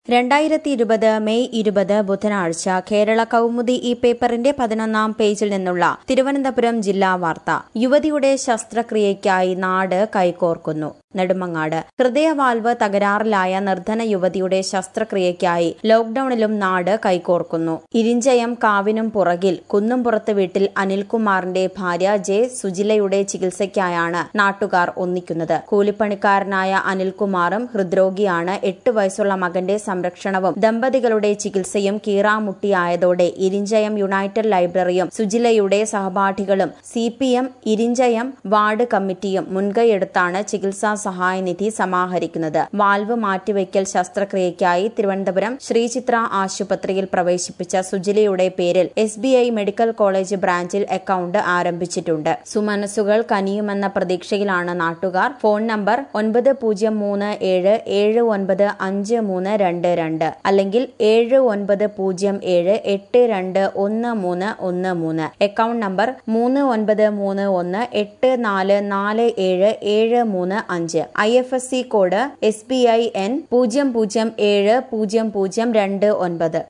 രണ്ടായിരത്തി ഇരുപത് മെയ് ഇരുപത് ബുധനാഴ്ച കേരള കൗമുദി ഈ പേപ്പറിന്റെ പതിനൊന്നാം പേജിൽ നിന്നുള്ള തിരുവനന്തപുരം ജില്ലാ വാർത്ത യുവതിയുടെ ശസ്ത്രക്രിയയ്ക്കായി നാട് കൈകോർക്കുന്നു നെടുമങ്ങാട് ഹൃദയവാൽവ് തകരാറിലായ നിർധന യുവതിയുടെ ശസ്ത്രക്രിയയ്ക്കായി ലോക്ഡൌണിലും നാട് കൈകോർക്കുന്നു ഇരിഞ്ചയം കാവിനും പുറകിൽ കുന്നുംപുറത്ത് വീട്ടിൽ അനിൽകുമാറിന്റെ ഭാര്യ ജെ സുജിലയുടെ ചികിത്സയ്ക്കായാണ് നാട്ടുകാർ ഒന്നിക്കുന്നത് കൂലിപ്പണിക്കാരനായ അനിൽകുമാറും ഹൃദ്രോഗിയാണ് എട്ട് വയസ്സുള്ള മകന്റെ സംരക്ഷണവും ദമ്പതികളുടെ ചികിത്സയും കീറാമുട്ടിയായതോടെ ഇരിഞ്ചയം യുണൈറ്റഡ് ലൈബ്രറിയും സുജിലയുടെ സഹപാഠികളും C P M Irinchayam ward കമ്മിറ്റിയും മുൻകൈയെടുത്താണ് ചികിത്സാ സഹായനിധി സമാഹരിക്കുന്നത് വാൽവ് മാറ്റിവയ്ക്കൽ ശസ്ത്രക്രിയയ്ക്കായി തിരുവനന്തപുരം ശ്രീചിത്ര ആശുപത്രിയിൽ പ്രവേശിപ്പിച്ച സുജിലയുടെ പേരിൽ S B I medical college ബ്രാഞ്ചിൽ അക്കൌണ്ട് ആരംഭിച്ചിട്ടുണ്ട് സുമനസ്സുകൾ കനിയുമെന്ന പ്രതീക്ഷയിലാണ് നാട്ടുകാർ ഫോൺ നമ്പർ ഒൻപത് പൂജ്യം മൂന്ന് ഏഴ് ഏഴ് ഒൻപത് അഞ്ച് മൂന്ന് രണ്ട് രണ്ട് അല്ലെങ്കിൽ ഏഴ് ഒൻപത് പൂജ്യം ഏഴ് എട്ട് രണ്ട് ഒന്ന് മൂന്ന് ഒന്ന് മൂന്ന് അക്കൌണ്ട് നമ്പർ മൂന്ന് ഒൻപത് മൂന്ന് ഒന്ന് എട്ട് നാല് നാല് ഏഴ് ഏഴ് മൂന്ന് അഞ്ച് I F S C code S B I N പൂജ്യം പൂജ്യം ഏഴ് പൂജ്യം പൂജ്യം രണ്ട് ഒൻപത്